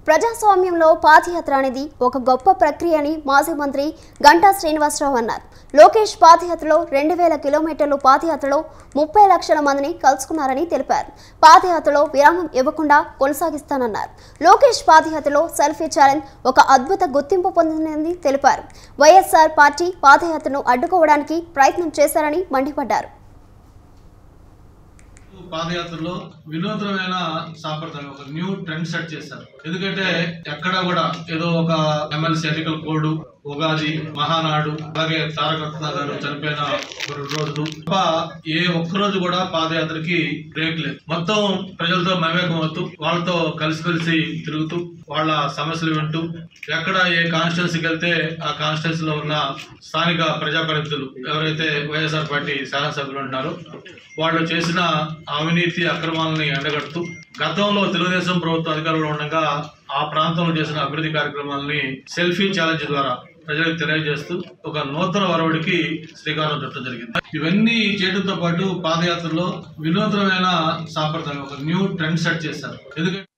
ప్రజాస్వామ్యంలో పాదయాత్ర అనేది ఒక గొప్ప ప్రక్రియ అని మాజీ మంత్రి గంటా శ్రీనివాసరావు అన్నారు లోకేష్ పాదయాత్రలో రెండు వేల కిలోమీటర్లు పాదయాత్రలో ముప్పై లక్షల మందిని కలుసుకున్నారని తెలిపారు పాదయాత్రలో విరామం ఇవ్వకుండా కొనసాగిస్తానన్నారు లోకేష్ పాదయాత్రలో సెల్ఫీ ఛాలెంజ్ ఒక అద్భుత గుర్తింపు పొందిందని తెలిపారు వైఎస్ఆర్ పార్టీ పాదయాత్రను అడ్డుకోవడానికి ప్రయత్నం చేశారని మండిపడ్డారు పాదయాత్రలో వినూత్నమైన సాంప్రదాయం ఒక న్యూ ట్రెండ్ సెట్ చేశారు ఎందుకంటే ఎక్కడ కూడా ఏదో ఒక ఎమ్మెల్సీ ఎన్నికల కోడ్ ఉగాది మహానాడు అలాగే తారకరత్న గారు చనిపోయిన రెండు రోజులు తప్ప ఏ ఒక్క రోజు కూడా పాదయాత్రకి బ్రేక్ లేదు మొత్తం ప్రజలతో మమేకం అవుతూ వాళ్ళతో కలిసిమెలిసి తిరుగుతూ వాళ్ళ సమస్యలు వింటూ ఎక్కడ ఏ కాన్స్టిట్యున్సీకి వెళ్తే ఆ కాన్స్టిట్యున్సీలో ఉన్న స్థానిక ప్రజాప్రతినిధులు ఎవరైతే వైఎస్ఆర్ పార్టీ శాసనసభ్యులు ఉంటారో వాళ్ళు చేసిన అవినీతి అక్రమాలని ఎండగడుతూ గతంలో తెలుగుదేశం ప్రభుత్వం అధికారంలో ఉండగా ఆ ప్రాంతంలో చేసిన అభివృద్ధి కార్యక్రమాలని సెల్ఫీ ఛాలెంజ్ ద్వారా ప్రజలకు తెలియజేస్తూ ఒక నూతన వరవడికి శ్రీకారం చుట్టడం జరిగింది ఇవన్నీ చేయడంతో పాటు పాదయాత్రలో వినూత్నమైన సాంప్రదాయం ఒక న్యూ ట్రెండ్ సెట్ చేశారు ఎందుకంటే